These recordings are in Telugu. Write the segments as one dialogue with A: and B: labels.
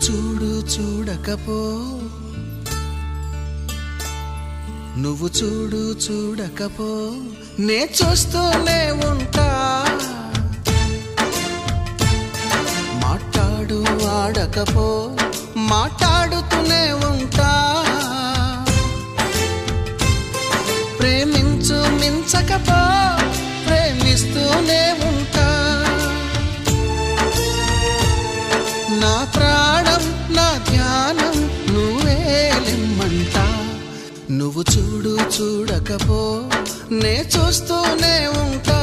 A: చూడు చూడకపో నువ్వు చూడు చూడకపో నే చూస్తూనే ఉంటా మాట్లాడు ఆడకపో మాట్లాడుతూనే ఉంటా ప్రేమించు మించకపో ప్రేమిస్తూనే ఉంటా నా ప్రాణం నా ధ్యానం నువ్వేలిమ్మంటా నువ్వు చూడు చూడకపో నే చూస్తూనే ఉంటా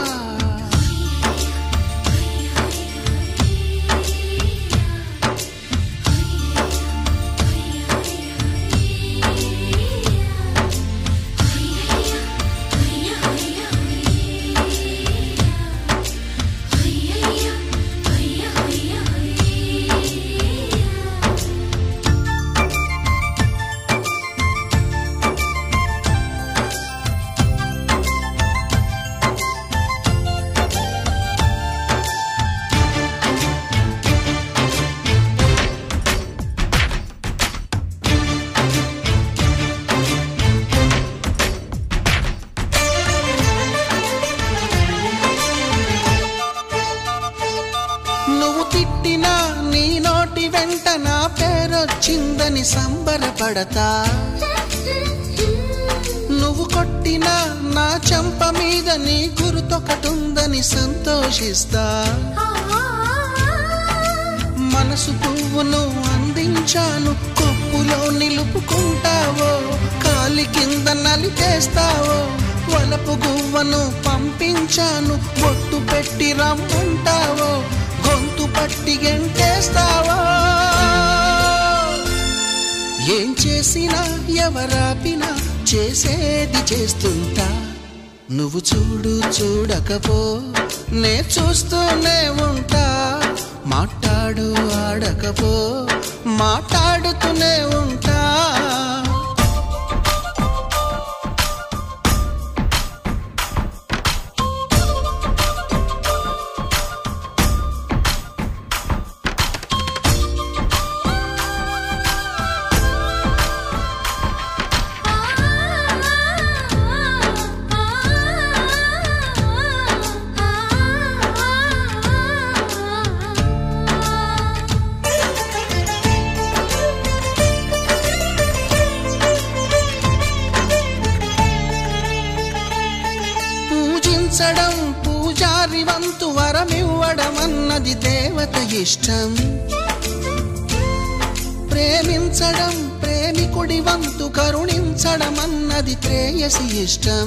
A: నువ్వు తిట్టినా నీ నోటి వెంట నా పేరొచ్చిందని సంబరపడతా నువ్వు కొట్టినా నా చెంప మీద నీ గురుతొకటుందని సంతోషిస్తా మనసు పువ్వును అందించాను కొప్పులో నిలుపుకుంటావో కాలి కింద నలిపేస్తావో వలపు గువ్వను పంపించాను బొట్టు పెట్టి రమ్మంటావో గొంతు పట్టి గెంటేస్తావో ఏం చేసినా ఎవరాపినా చేసేది చేస్తుంటా నువ్వు చూడు చూడకపో నే చూస్తూనే ఉంటా మాట్లాడు ఆడకపో మాట్లాడుతూనే ఉంటా పూజించడం పూజారి వంతు వరమివ్వడం అన్నది దేవత ఇష్టం ప్రేమించడం ప్రేమికుడి వంతు కరుణించడం అన్నది ప్రేయసి ఇష్టం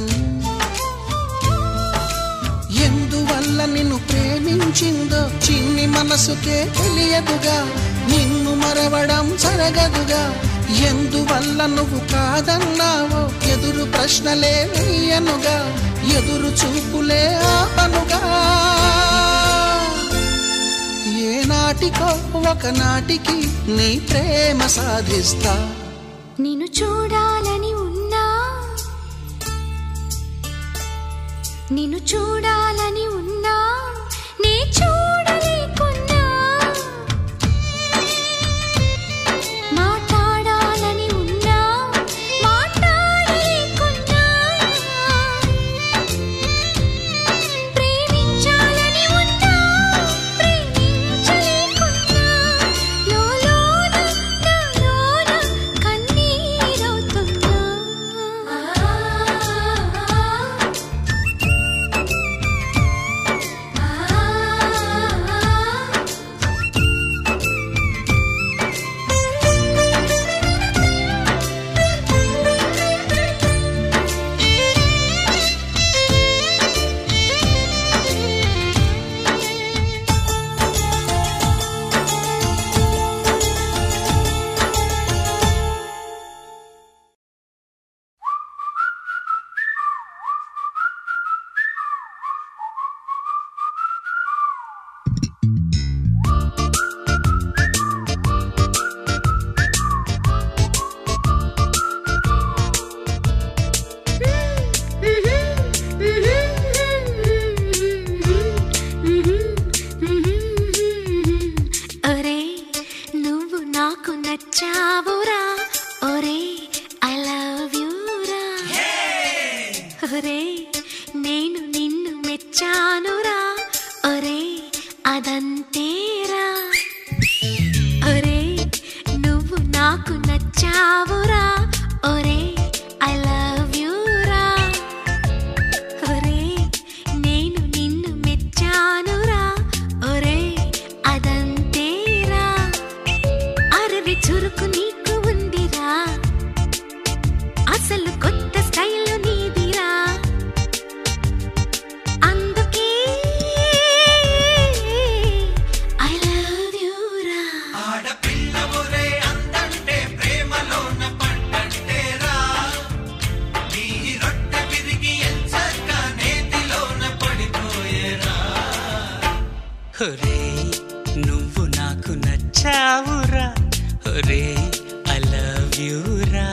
A: ఎందువల్ల నిన్ను ప్రేమించిందో చిన్ని మనసుకే తెలియదుగా నిన్ను మరవడం జరగదుగా ఎందువల్ల నువ్వు కాదన్నావో ఎదురు ప్రశ్నలే వేయనుగా ఎదురు చూపులే ఆపనుగా ఏ నాటికో ఒకనాటికి నీ ప్రేమ సాధిస్తా
B: నిన్ను చూడాలని ఉన్నా నిన్ను చూడాలని ఉన్నా నే చూడలేకున్నా మాట్లాడాలని ఉన్నా మాట్లాడలేకున్నా ప్రేమించాలని ఉన్నా ప్రేమించలేకున్నా లోలోన నాలోన కన్నీరవుతున్నా
C: ఒరే నువ్వు నాకు నచ్చావురా ఒరే ఐ లవ్ యూరా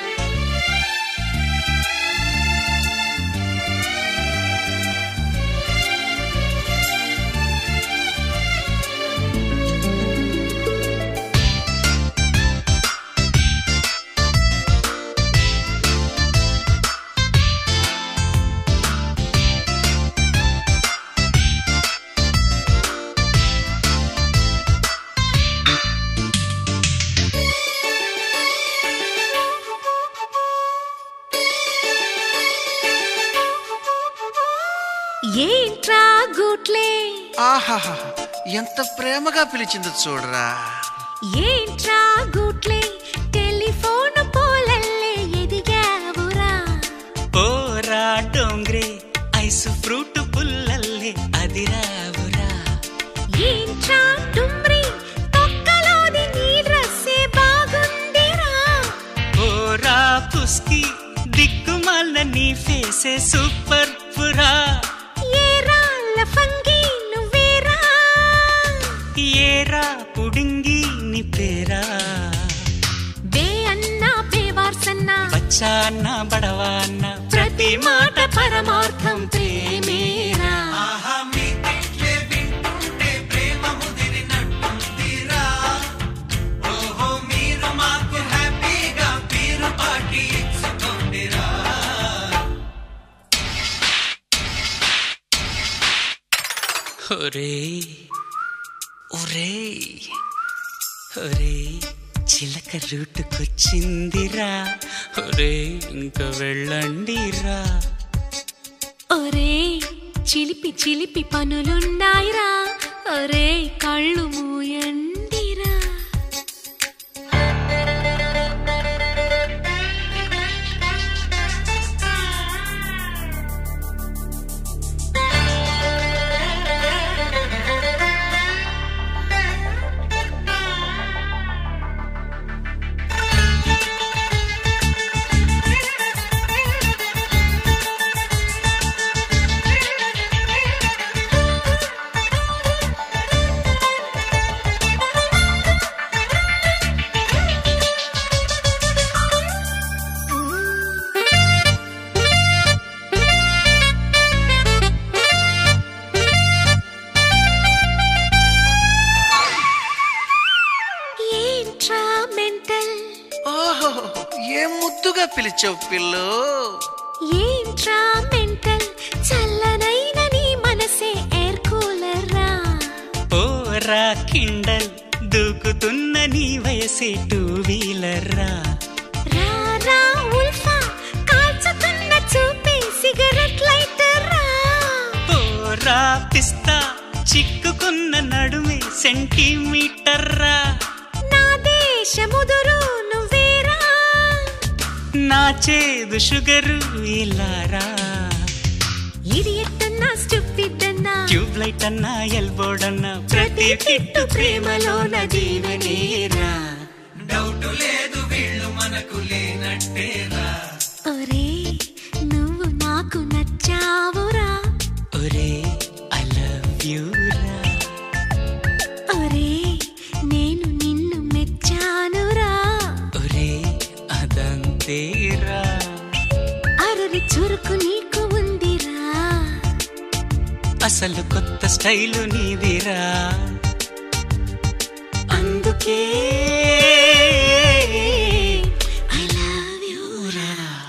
B: ఏంట్రా గుట్లే
A: ఆహాహా ఎంత ప్రేమగా పిలిచింది చూడరా
B: ఏంట్రా గుట్లే టెలిఫోన్ పోలల్లే ఎదిగావురా
C: ఓరా డోంగ్రే ఐసు ఫ్రూట్ పుల్లల్లే అదిరావురా
B: ఏంట్రా డుమ్రి తొక్కలోది నీ డ్రెస్సే బాగుందిరా
C: ఓరా పుస్కి దిక్కుమాల నీ ఫేసే సూపర్ పురా
B: ఏరా లఫంగి నువ్వేరా
C: ఏరా పుడింగి నీ పేరా
B: బే అన్నా బేవార్సన్నా
C: బచ్చాన్న బడవాన్న
B: ప్రతి మాట పరమార్థం ప్రేమేరా
C: ఒరే ఒరే ఒరే చిలక రూటుకొచ్చిందిరా ఒరే ఇంక వెళ్ళండిరా
B: ఒరే చిలిపి చిలిపి పనులున్నాయిరా ఒరే కళ్ళు మూయండిరా ఏంట్రా మెంటల్
A: ఓహో ఏం ముద్దుగా పిలిచావు పిల్లు
B: ఏంట్రా మెంటల్ చల్లనైన నీ మనసే ఎయిర్ కూలర్ రా
C: ఓరా కిండల్ దూకుతున్న నీ వయసే టూ వీలర్ రా
B: రా రా ఉల్ఫా కాల్చుతున్న చూపే సిగరెట్ లైటర్ రా
C: ఓరా పిస్తా చిక్కుకున్న నడుమే సెంటీమీటర్ రా
B: నా దేశముదురు నువ్వేరా
C: నా చేదు షుగరు ఇలారా
B: ఇడియట్ అన్నా స్టూపిడ్ అన్నా
C: ట్యూబ్ లైట్ అన్నా ఎల్బోర్డ్ ప్రతి కిట్టు ప్రేమలోన దీవెనేరా
B: ఒరే నువ్వు నాకు నచ్చావురా
C: ఒరే ఐ లవ్ యూరా
B: ఒరే నేను నిన్ను మెచ్చానురా
C: ఒరే అదంతేరా
B: అరరి చురుకు నీకు ఉందిరా
C: అసలు కొత్త స్టైలు నీదిరా అందుకే
B: ఐ లవ్ యూ
C: రా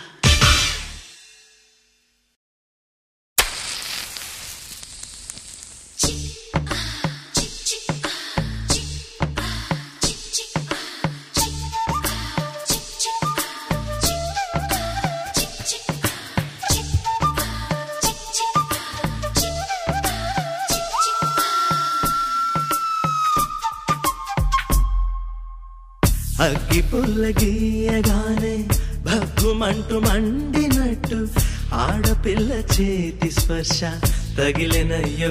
D: అగ్గి పుల్ల గీయగానే భగ్గుమంటూ మండినట్టు ఆడపిల్ల చేతి స్పర్శ తగిలినయ్యో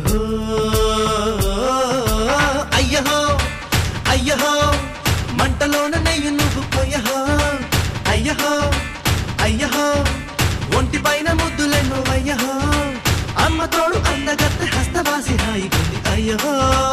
D: అయ్యహో అయ్యహో మంటలోన నెయ్యి నువ్వు కొయ్యహో అయ్యహో అయ్యహో ఒంటి పైన ముద్దులెన్నో అయ్యహో అమ్మ తోడు అందగత్తె హస్తవాసి హాయిగుంది అయ్యహో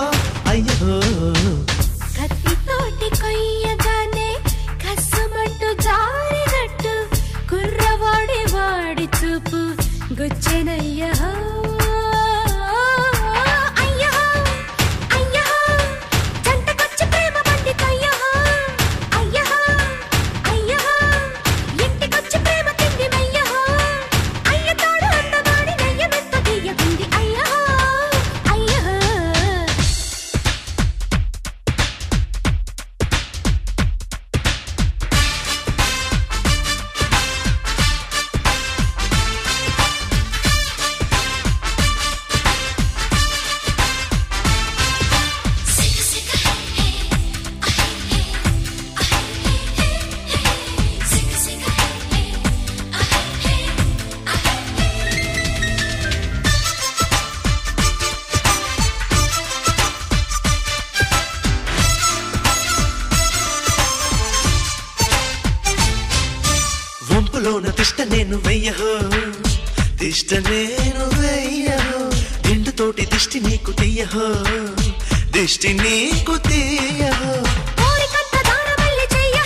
D: తిష్ట నేను వెయ్యహో తిష్ట నేను వెయ్యహో దిండుతోటి దిష్టి నీకు తీయహో దిష్టి నీకు తీయహో
B: కోరికంత దానమల్లి చెయ్యా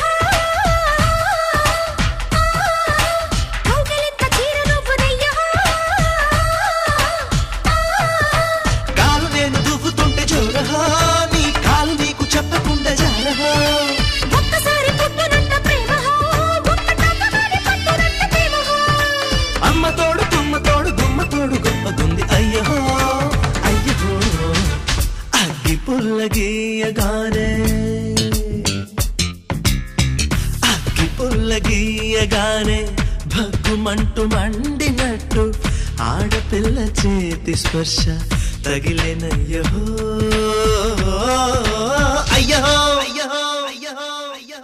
B: కౌగిలింత చీర నువ్వు నెయ్యా
D: కాలు నేను దువ్వుతుంటే జోరహో నీ కాలు నీకు చెప్పకుండా జారహో
B: ఒక్కసారి పుట్టినంత ప్రేమ ఒక్కటొక్కసారి పట్టునంత ప్రేమ
D: అమ్మ తోడు తుమ్మ తోడు గుమ్మ తోడు గొప్పగుంది అయ్యో అయ్యో అగ్గి పుల్లగీయగానే అగ్గి పుల్లగీయగానే భగ్గుమంటూ మండినట్టు ఆడపిల్ల చేతి స్పర్శ తగిలేనయ్యో అయ్యో అయ్యో అయ్యో అయ్యో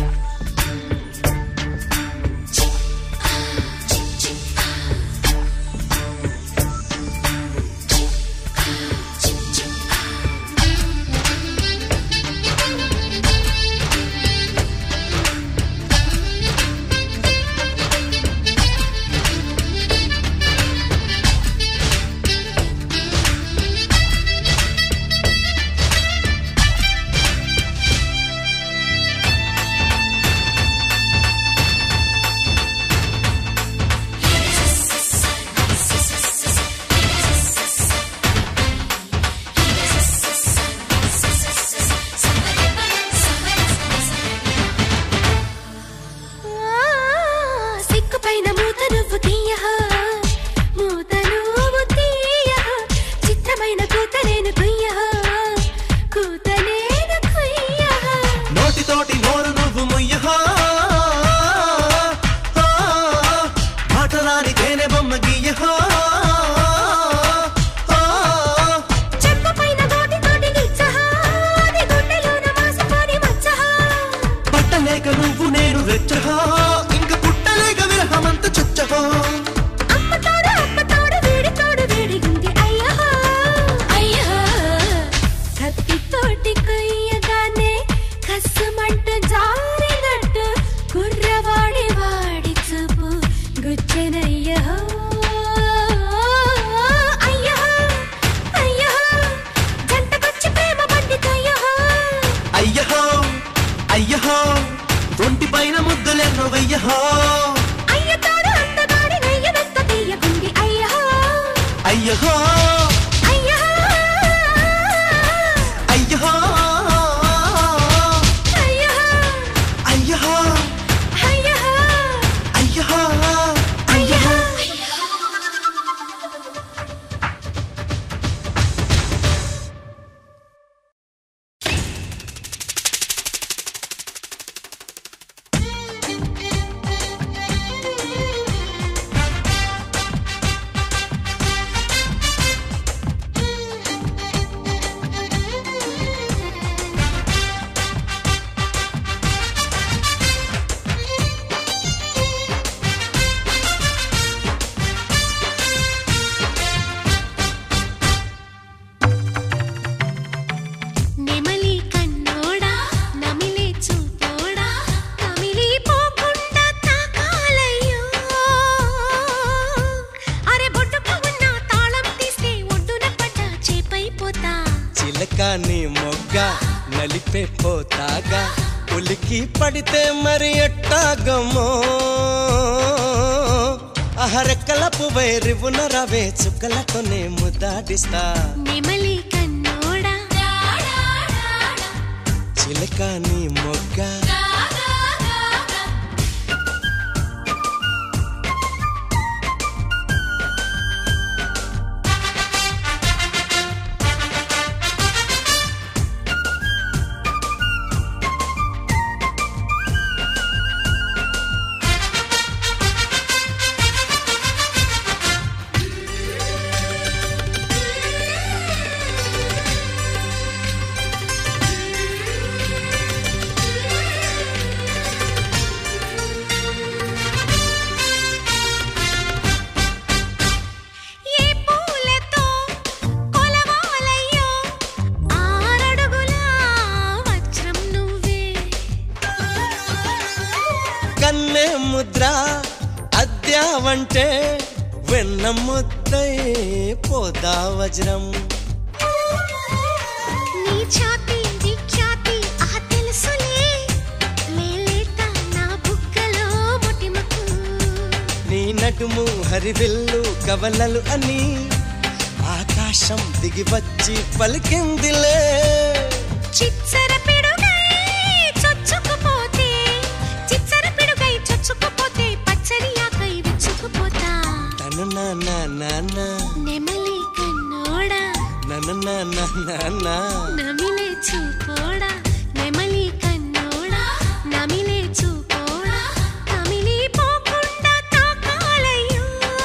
B: సిక్కుపైన మూత నువ్వు తీయ మూత నువ్వు తీయ చిత్రమైన కూత నేను కుయ్య కూత నేను కుయ్య
D: నోటితోటి నోరు నువ్వు ముయ్యహో మాటరాని తేనె బొమ్మ గీయహో
B: చెంపపైన గోటి తోటి గిచ్చహ అది గుండెలోన మాసిపోని మచ్చహ
D: పట్టలేక నువ్వు నేను వెచ్చహో ఇంక పుట్టలేక విరహమంత చచ్చహో
B: అమ్మ తోడు అమ్మ తోడు వీడి తోడు వీడిగుంది అయ్యో అయ్యో కత్తి తోటి కొయ్యగానే కస్సుమంటూ జారినట్టు కుర్రవాడి వాడి చూపు గుచ్చెనయ్యో అయ్యో అయ్యో జంటకొచ్చి ప్రేమ పండితయ్యో
D: అయ్యహో అయ్యహో ఒంటి పైన ముద్దులెన్నో వెయ్యహో
B: అయ్య తోడు అందగాడి నెయ్యనంత తీయగుంది అయ్యో
D: అయ్యహో
B: అయ్యో
D: అయ్యహో
B: అయ్యో
D: అయ్యహో
B: అయ్యో
D: అయ్యహో
B: అయ్యో నెమలి కన్నోడా నమిలే చూపోడా నమిలి పోకుండా తాకాలయ్యో అరే బొడ్డుకు ఉన్న తాళం తీస్తే ఒడ్డున పడ్డ చేపైపోతా
E: చిలక నీ మొగ్గ నలిపే పోతాగా ఉలికి పడితే మరి ఎట్టాగమో అహరెక్కల పువ్వై రివున రవే చుక్కలతోనే ముద్దాడిస్తా
B: నెమలి కన్నోడా
E: చిలక నీ మొగ్గ
B: ఆ
E: చేరావంటే వెన్న ముద్దై పోదా వజ్రం
B: నీ ఛాతి విఖ్యాతి ఆ తెలుసులే లేలేత నా బుగ్గలో ముటిమకు
E: నీ నడుము హరివిల్లు కవలలు అని ఆకాశం దిగి వచ్చి పలికిందిలే
B: చిచ్చర పిడుగై చొచ్చుకుపోతే చిచ్చర పిడుగై చొచ్చుకుపోతే పచ్చడి ఆకై విచ్చుకుపోతా
E: తన నాన్న నాన్న
B: నెమలి కన్నోడా
E: నన్న నాన్న నాన్న
B: నమిలే చూపోడా నెమలి కన్నోడా నమిలే చూపోడా నమిలి పోకుండా తాకాలయ్యో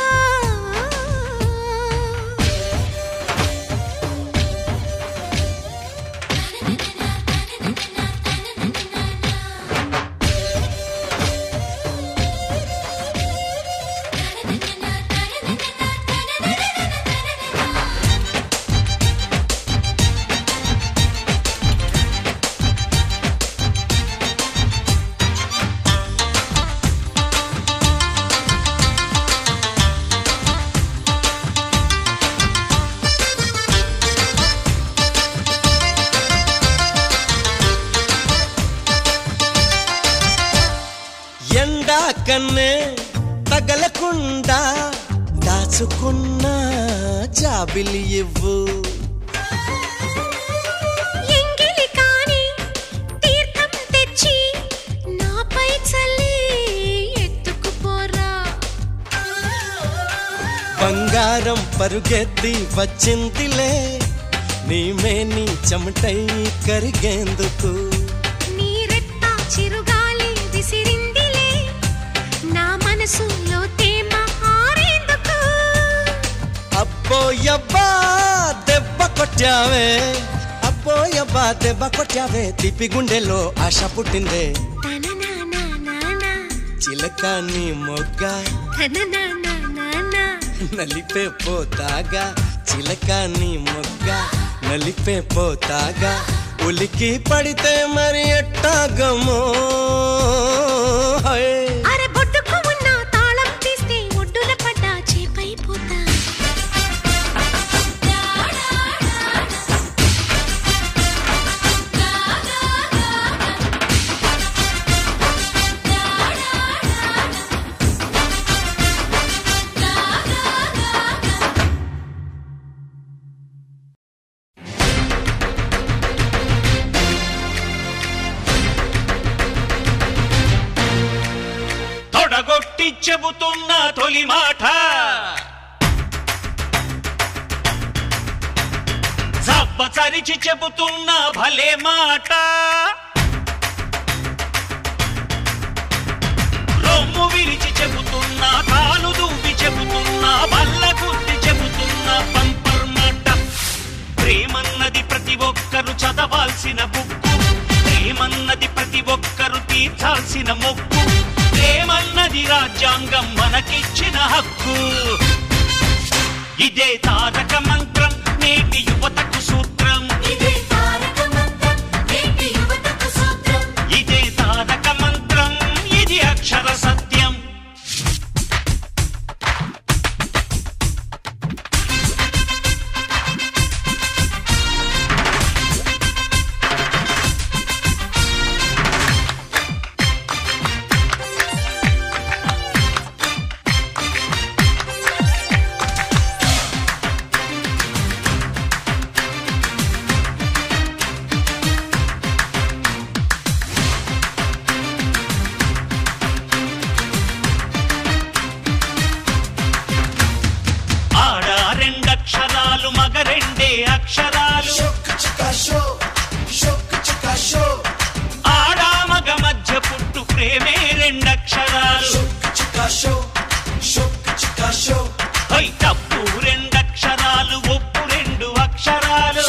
E: ఎండా కన్నే తగలకుండా దాచుకున్న జాబిలి ఇవ్వు
B: ఎంగిలి కాని తీర్థం తెచ్చి నాపై చల్లి ఎత్తుకుపోరా
E: బంగారం పరుగెత్తి వచ్చిందిలే నీ మేని చెమటై కరిగేందుకు
B: నీ రెట్ట చిరుగాలి విసిరిందిలే నా మనసులో తేమ ఆరేందుకు
E: అబ్బోయబ్బా దెబ్బ కొట్టావే అబ్బోయబ్బా దెబ్బ కొట్టావే తిప్పి గుండెలో ఆశ పుట్టిందే
B: తననానానానా,
E: చిలక నీ మొగ్గ
B: తననానానానా.
E: నలిపే పోతాగా చిలక నీ మొగ్గ నలిపే పోతాగా ఉలికి పడితే మరి ఎట్టాగమో హై.
B: అరె బొడ్డుకు ఉన్న తాళం తీస్తే ఒడ్డున పడ్డ చేపైపోతా
C: తొడగొట్టి చెబుతున్న తొలి మాట జబ్బ చరిచి చెబుతున్న భలే మాట రొమ్ము విరిచి చెబుతున్నా కాలు దూపి చెబుతున్నా బల్ల గుద్ది చెబుతున్నా పంపర్ మాట ప్రేమన్నది ప్రతి ఒక్కరు చదవాల్సిన బుక్కు ప్రేమన్నది ప్రతి ఒక్కరు తీర్చాల్సిన మొక్కు ప్రేమన్నది రాజ్యాంగం మనకిచ్చిన హక్కు ఇదే తారక మంత్రం నేటి యువతకు సూత్రం ఇదే తారక మంత్రం ఇది అక్షర సత్యం ఆడ రెండక్షరాలు మగ రెండే అక్షరాలు ఆడ మగ మధ్య పుట్టు ప్రేమే రెండక్షరాలు హై తప్పు రెండక్షరాలు ఒప్పు రెండు అక్షరాలు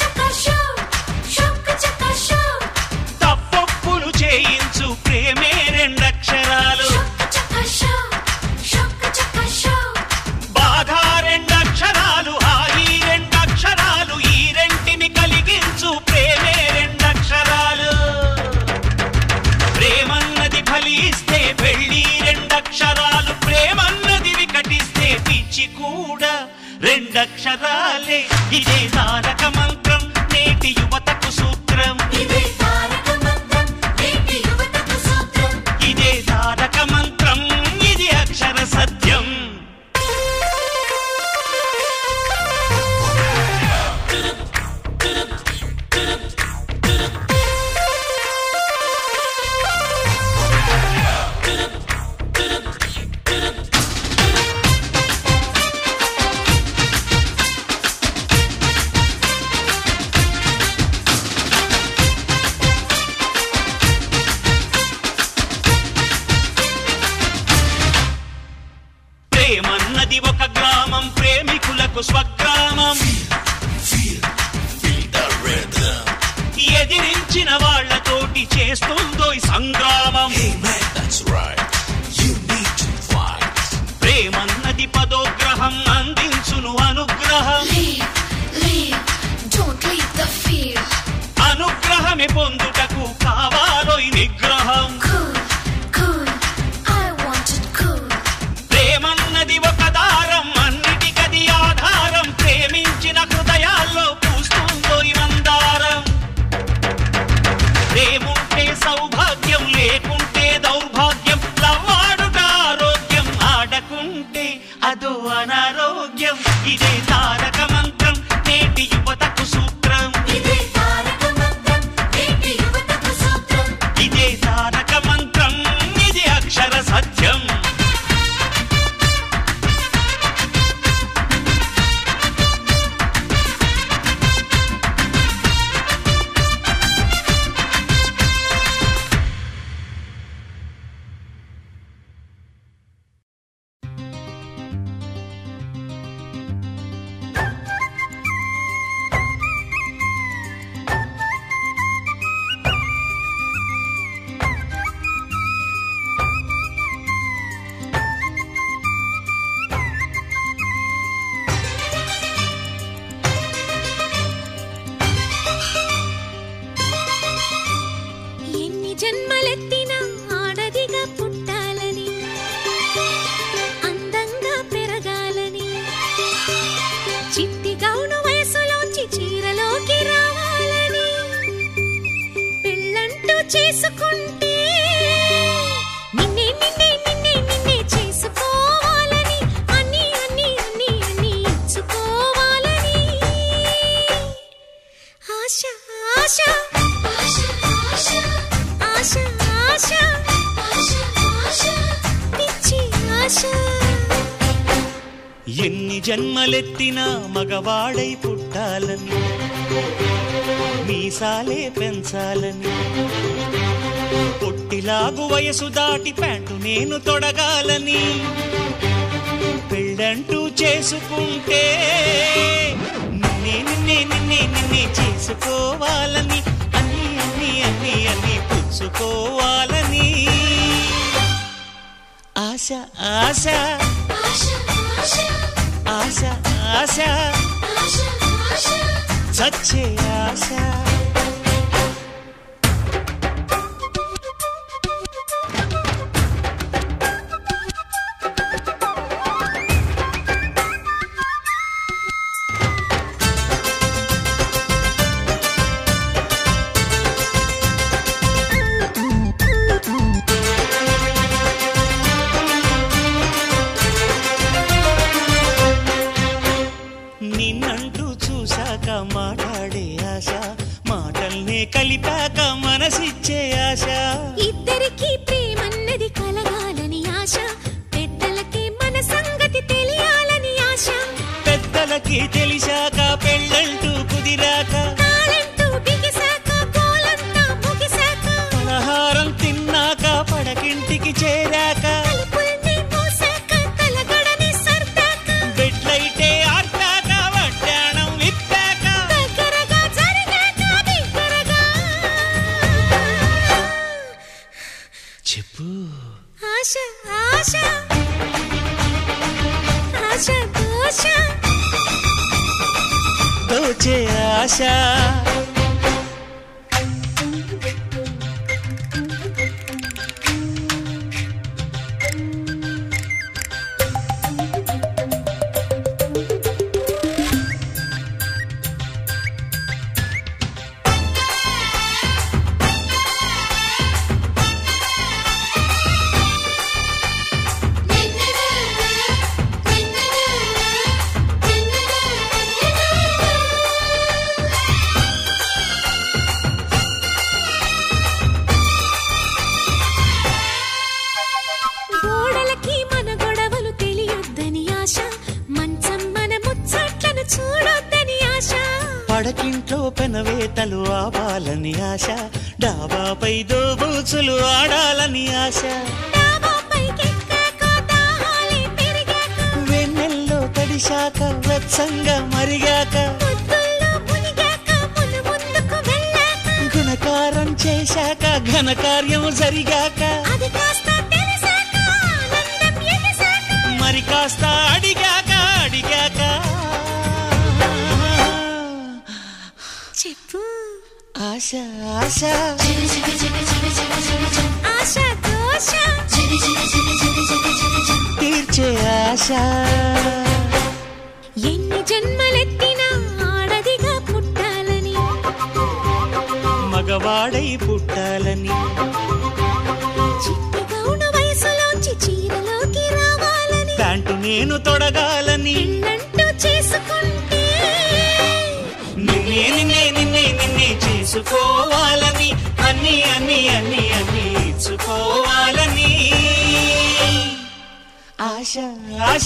C: తప్పొప్పులు చేయించు ప్రేమే రెండక్షరాలు బాధ రెండక్షరాలు హాయి రెండక్షరాలు ఈ రెంటిని కలిగించు ప్రేమే రెండక్షరాలు ప్రేమన్నది ఫలిస్తే పెళ్ళి రెండక్షరాలు చూడాలి ఇదే తారక మంత్రం నేటి యువతకు సూత్రం
B: ఇదే తారక మంత్రం నేటి యువతకు సూత్రం
C: ఇదే తారక మంత్రం ఇది అక్షర సత్యం ప్రేమన్నది ఒక గ్రామం ప్రేమికులకు స్వగ్రామం ఎదిరించిన వాళ్ళతోటి చేస్తుందో ఈ సంగ్రామం ప్రేమన్నది పదోగ్రహం అందించును అనుగ్రహం
B: Leave, leave, don't leave the field.
C: అనుగ్రహమే పొందుటకు కావాలో ఈ నిగ్రహం
B: Cool, cool, I want it cool.
C: ప్రేమన్నది ఒక దారం అన్నిటికది ఆధారం ప్రేమించిన హృదయాల్లో పూస్తుందో ఈ మందారం ప్రేముంటే సౌభాగ్యం లేకుంటే దౌర్భాగ్యం లవ్వాడుట ఆరోగ్యం ఆడకుంటే అదో అనారోగ్యం ఇదే తారక మంత్రం నేటి యువతకు సూత్రం
B: ఇదే తారక మంత్రం నేటి యువతకు సూత్రం
C: ఇదే తారక మంత్రం ఇది అక్షర సత్యం
B: ఎన్ని జన్మలెత్తినా ఆడదిగా పుట్టాలని అందంగా పెరగాలని చిట్టి గౌను వయసులోంచి చీరలోకి రావాలని పెళ్ళంటూ చేసుకుంటే నిన్నే నిన్నే నిన్నే నిన్నే చేసుకోవాలని అన్ని అన్ని అన్ని అన్ని ఇచ్చుకోవాలని ఆశ ఆశ ఆశ ఆశ ఆశ ఆశ ఆశ పిచ్చి ఆశ
C: ఎన్ని జన్మలెత్తినా మగవాడై పుట్టాలని మీసాలే పెంచాలని పొట్టిలాగు వయసు దాటి ప్యాంటు నేను తొడగాలని పెళ్ళంటూ చేసుకుంటే నిన్నే నిన్నే నిన్నే నిన్నే చేసుకోవాలని అన్ని అన్ని అన్ని అన్ని పుచ్చుకోవాలని ఆశ ఆశ
B: ఆశ ఆశ
C: ఆశ ఆశ
B: ఆశ ఆశ
C: చచ్చే ఆశ నిన్నంటూ చూశాక మాట్లాడే ఆశ మాటల్నే కలిపాక మనసిచ్చే ఆశ
B: ఇద్దరికి ప్రేమన్నది కలగాలని ఆశ పెద్దలకి మన సంగతి తెలియాలని ఆశ
C: పెద్దలకి తెలిసాక పెళ్ళంటూ కుదిరాక
B: తాళంటూ బిగిసాక గోలంతా ముగిసాక
C: పలహారం తిన్నాక పడకింటికి చేరాక
B: తలుపుల్ని మూసాక తలగడని సర్దాక
C: బెడ్లైటే ఆర్పాక వడ్డాణం విప్పాక
B: దగ్గరగా జరిగాక దగ్గరగా
C: చెప్పు
B: ఆశ ఆశ ఆశ దోష
C: దోచే ఆశ పడకింట్లో పెనవేతలు ఆవాలని ఆశ డాబాపై దోబూచులు ఆడాలని ఆశ
B: డాబాపైకెక్కాక దాహాలే పెరిగాక
C: వెన్నెల్లో తడిశాక వెచ్చంగా మరిగాక
B: ముద్దుల్లో మునిగాక మును ముందుకు వెళ్ళాక
C: గుణకారం చేశాక ఘనకార్యం జరిగాక
B: అది కాస్త తెలిసాక ఆనందం ఎగసాక
C: మరి కాస్త అడిగాక అడిగాక
B: చెప్పు
C: ఆశ ఆశ
B: ఆశ దోష
C: తీర్చే ఆశ
B: ఎన్ని జన్మలెత్తినా ఆడదిగా పుట్టాలని
C: మగవాడై పుట్టాలని
B: చిట్టి గౌన వయసులోంచి చీరలోకి రావాలని
C: ప్యాంటు నేను తొడగాలని
B: పెళ్ళంటూ చేసుకుంటే
C: నిన్నే నిన్నే నిన్నే నిన్నే చేసుకోవాలని అన్ని అన్ని అన్ని అన్ని ఇచ్చుకోవాలని ఆశ ఆశ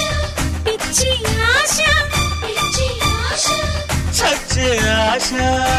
B: పిచ్చి ఆశ
C: చచ్చే ఆశ